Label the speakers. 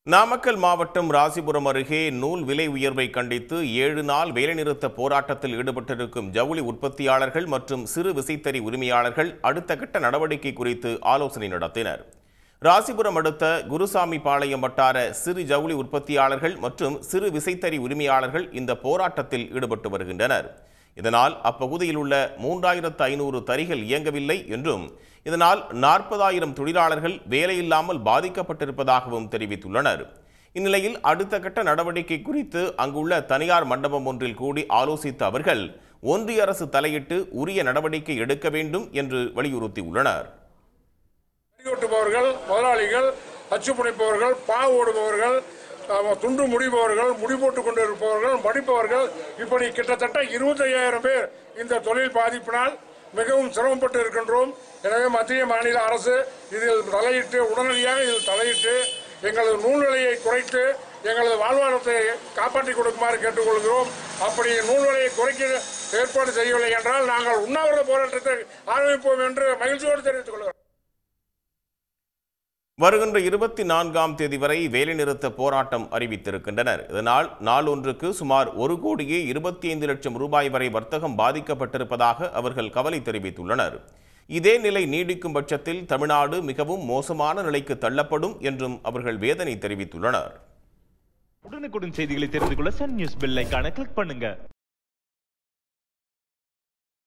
Speaker 1: நாமக்கல் மாவட்டம் ராசிபுரம் அருகே நூல் விலை உயர்வை கண்டித்து ஏழு நாள் வேலைநிறுத்த போராட்டத்தில் ஈடுபட்டிருக்கும் ஜவுளி உற்பத்தியாளர்கள் மற்றும் சிறு விசைத்தறி உரிமையாளர்கள் அடுத்த கட்ட நடவடிக்கை குறித்து ஆலோசனை நடத்தினர் ராசிபுரம் அடுத்த குருசாமி பாளையம் வட்டார சிறு ஜவுளி உற்பத்தியாளர்கள் மற்றும் சிறு விசைத்தறி உரிமையாளர்கள் இந்த போராட்டத்தில் ஈடுபட்டு வருகின்றனர் இதனால் அப்பகுதியில் உள்ள மூன்றாயிரத்து ஐநூறு தறிகள் இயங்கவில்லை என்றும் இதனால் நாற்பதாயிரம் தொழிலாளர்கள் வேலையில்லாமல் பாதிக்கப்பட்டிருப்பதாகவும் தெரிவித்துள்ளனர் இந்நிலையில் அடுத்த கட்ட நடவடிக்கை குறித்து அங்குள்ள தனியார் மண்டபம் ஒன்றில் கூடி ஆலோசித்த அவர்கள் ஒன்றிய அரசு தலையிட்டு உரிய நடவடிக்கை எடுக்க வேண்டும் என்று வலியுறுத்தியுள்ளனர்
Speaker 2: ஓட்டுபவர்கள் முதலாளிகள் அச்சு புனைப்பவர்கள் பா ஓடுபவர்கள் அஹ், துண்டு முடிப்பவர்கள் முடி போட்டுக் கொண்டு இருப்பவர்கள் மடிப்பவர்கள் இப்படி கிட்டத்தட்ட இருபத்தையாயிரம் பேர் இந்த தொழில் பாதிப்பினால் மிகவும் சிரமப்பட்டு இருக்கின்றோம் எனவே மத்திய மாநில அரசு இதில் தலையிட்டு உடனடியாக இதில் தலையிட்டு எங்களது நூல் விலையை குறைத்து எங்களது வாழ்வாதாரத்தை காப்பாற்றிக் கொடுக்குமாறு கேட்டுக்கொள்கிறோம் அப்படி நூல் விலையை குறைக்க ஏற்பாடு செய்யவில்லை என்றால் நாங்கள் உண்ணாவிரத போராட்டத்தை ஆரம்பிப்போம் என்று மகிழ்ச்சியோடு தெரிவித்துக் கொள்கிறோம்
Speaker 1: வருகின்ற இருபத்தி நான்காம் தேதி வரை வேலைநிறுத்த போராட்டம் அறிவித்திருக்கின்றனர் இதனால் நாளொன்றுக்கு சுமார் ஒரு கோடியே இருபத்தி ஐந்து லட்சம் ரூபாய் வரை வர்த்தகம் பாதிக்கப்பட்டிருப்பதாக அவர்கள் கவலை தெரிவித்துள்ளனர் இதே நிலை நீடிக்கும் பட்சத்தில் தமிழ்நாடு மிகவும் மோசமான நிலைக்கு தள்ளப்படும் என்றும் அவர்கள் வேதனை தெரிவித்துள்ளனர்
Speaker 3: உடனுக்குடன் செய்திகளை தெரிந்து கொள்ள சன் நியூஸ் பெல் ஐகானை கிளிக் பண்ணுங்க